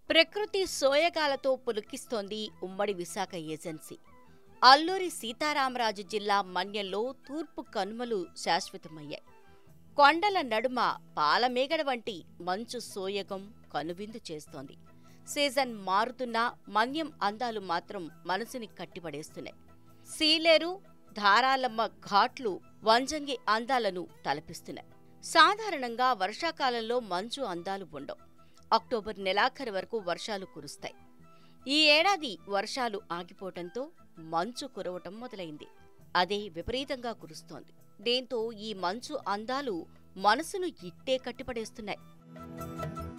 ప్రకృతి సోయగాలతో పులికిస్తోంది ఉమ్మడి విశాఖ ఏజెన్సీ అల్లూరి సీతారామరాజు జిల్లా మన్యంలో తూర్పు కనుమలు శాశ్వతమయ్యాయి కొండల నడుమ పాలమేగడ వంటి మంచు సోయగం కనువిందు చేస్తోంది సీజన్ మారుతున్నా మన్యం అందాలు మాత్రం మనసుని కట్టిపడేస్తున్నాయి సీలేరు ధారాలమ్మ ఘాట్లు వంజంగి అందాలను తలపిస్తున్నాయి సాధారణంగా వర్షాకాలంలో మంచు అందాలు ఉండవు అక్టోబర్ నెలాఖరు వరకు వర్షాలు కురుస్తాయి ఈ ఏడాది వర్షాలు ఆగిపోవటంతో మంచు కురవటం మొదలైంది అదే విపరీతంగా కురుస్తోంది దీంతో ఈ మంచు అందాలు మనసును ఇట్టే కట్టిపడేస్తున్నాయి